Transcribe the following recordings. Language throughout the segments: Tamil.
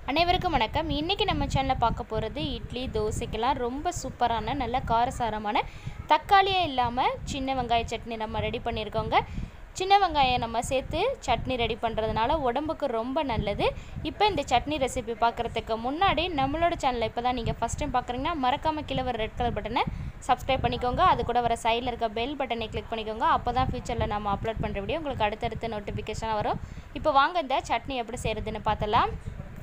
அனைவருக்கும் வணக்கம் இன்றைக்கி நம்ம சேனலில் பார்க்க போகிறது இட்லி தோசைக்கெல்லாம் ரொம்ப சூப்பரான நல்ல காரசாரமான தக்காளியே இல்லாமல் சின்ன வெங்காய சட்னி நம்ம ரெடி பண்ணியிருக்கோங்க சின்ன வெங்காயம் நம்ம சேர்த்து சட்னி ரெடி பண்ணுறதுனால உடம்புக்கு ரொம்ப நல்லது இப்போ இந்த சட்னி ரெசிபி பார்க்குறதுக்கு முன்னாடி நம்மளோட சேனலை இப்போ தான் நீங்கள் ஃபஸ்ட் டைம் பார்க்குறீங்கன்னா மறக்காமல் கீழே வர ரெட் கலர் பட்டனை சப்ஸ்கிரைப் பண்ணிக்கோங்க அது கூட வர சைடில் இருக்க பெல் பட்டனை கிளிக் பண்ணிக்கோங்க அப்போ தான் ஃபியூச்சரில் நம்ம அப்லோட் பண்ணுற வீடியோ உங்களுக்கு அடுத்தடுத்த நோட்டிஃபிகேஷன் வரும் இப்போ வாங்க இந்த சட்னி எப்படி செய்கிறதுன்னு பார்த்தலாம்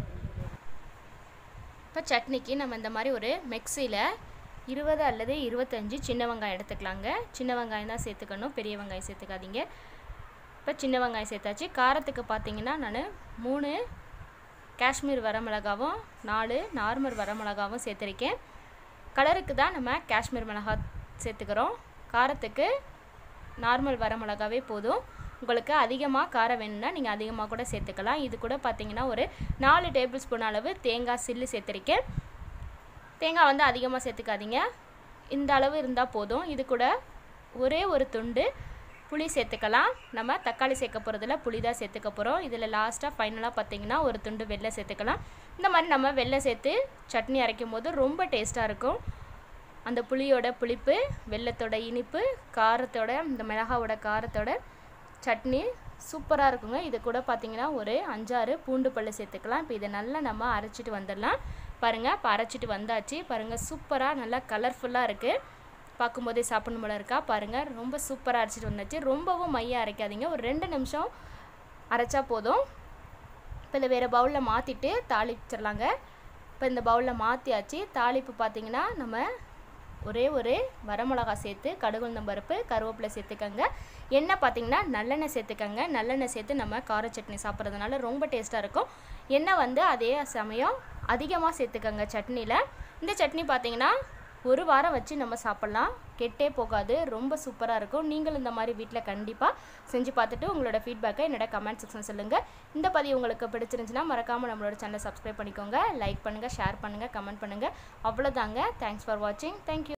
இப்போ சட்னிக்கு நம்ம இந்த மாதிரி ஒரு மிக்சியில் இருபது அல்லது இருபத்தஞ்சி சின்ன வெங்காயம் எடுத்துக்கலாங்க சின்ன வெங்காயம் தான் சேர்த்துக்கணும் பெரிய வெங்காயம் சேர்த்துக்காதீங்க இப்போ சின்ன வெங்காயம் சேர்த்தாச்சு காரத்துக்கு பார்த்தீங்கன்னா நான் மூணு காஷ்மீர் வரமிளகாவும் நாலு நார்மல் வரமிளகாவும் சேர்த்துருக்கேன் கலருக்கு தான் நம்ம காஷ்மீர் மிளகா சேர்த்துக்கிறோம் காரத்துக்கு நார்மல் வரமிளகாவே போதும் உங்களுக்கு அதிகமாக காரம் வேணும்னா நீங்கள் அதிகமாக கூட சேர்த்துக்கலாம் இது கூட பார்த்தீங்கன்னா ஒரு நாலு டேபிள் ஸ்பூன் அளவு தேங்காய் சில்லு சேர்த்துருக்கேன் தேங்காய் வந்து அதிகமாக சேர்த்துக்காதீங்க இந்த அளவு இருந்தால் போதும் இது கூட ஒரே ஒரு துண்டு புளி சேர்த்துக்கலாம் நம்ம தக்காளி சேர்க்க போகிறதுல புளி தான் சேர்த்துக்க போகிறோம் இதில் லாஸ்ட்டாக ஃபைனலாக பார்த்தீங்கன்னா ஒரு துண்டு வெள்ளை சேர்த்துக்கலாம் இந்த மாதிரி நம்ம வெள்ளை சேர்த்து சட்னி அரைக்கும் போது ரொம்ப டேஸ்ட்டாக இருக்கும் அந்த புளியோட புளிப்பு வெள்ளத்தோட இனிப்பு காரத்தோட இந்த மிளகாவோட காரத்தோட சட்னி சூப்பராக இருக்குங்க இது கூட பார்த்தீங்கன்னா ஒரு அஞ்சாறு பூண்டு பல்லு சேர்த்துக்கலாம் இப்போ இதை நல்லா நம்ம அரைச்சிட்டு வந்துடலாம் பாருங்கள் இப்போ அரைச்சிட்டு வந்தாச்சு பாருங்கள் சூப்பராக நல்லா கலர்ஃபுல்லாக இருக்குது பார்க்கும்போதே சாப்பிடணும் போல இருக்கா பாருங்கள் ரொம்ப சூப்பராக அரைச்சிட்டு வந்தாச்சு ரொம்பவும் மையாக அரைக்காதீங்க ஒரு ரெண்டு நிமிஷம் அரைச்சா போதும் இப்போ இதை வேறு பவுலில் மாற்றிட்டு தாளிச்சிடலாங்க இப்போ இந்த பவுலில் மாற்றியாச்சு தாளிப்பு பார்த்திங்கன்னா நம்ம ஒரே ஒரு வரமிளகா சேர்த்து கடுகுந்தம் பருப்பு கருவேப்பிலை சேர்த்துக்கங்க எண்ணெய் பார்த்தீங்கன்னா நல்லெண்ணெய் சேர்த்துக்கங்க நல்லெண்ணெய் சேர்த்து நம்ம கார சட்னி சாப்பிட்றதுனால ரொம்ப டேஸ்ட்டாக இருக்கும் எண்ணெய் வந்து அதே சமயம் அதிகமாக சேர்த்துக்கங்க சட்னியில் இந்த சட்னி பார்த்தீங்கன்னா ஒரு வாரம் வச்சு நம்ம சாப்பிட்லாம் கெட்டே போகாது ரொம்ப சூப்பராக இருக்கும் நீங்களும் இந்த மாதிரி வீட்டில் கண்டிப்பாக செஞ்சு பார்த்துட்டு உங்களோட ஃபீட்பேக்கை என்னோட கமெண்ட் செக்ஷன் சொல்லுங்கள் இந்த பதிவு உங்களுக்கு பிடிச்சிருந்துச்சுன்னா மறக்காமல் நம்மளோட சேனலை சப்ஸ்கிரைப் பண்ணிக்கோங்க லைக் பண்ணுங்கள் ஷேர் பண்ணுங்கள் கமெண்ட் பண்ணுங்கள் அவ்வளோதாங்க தேங்க்ஸ் ஃபார் வாட்சிங் தேங்க்யூ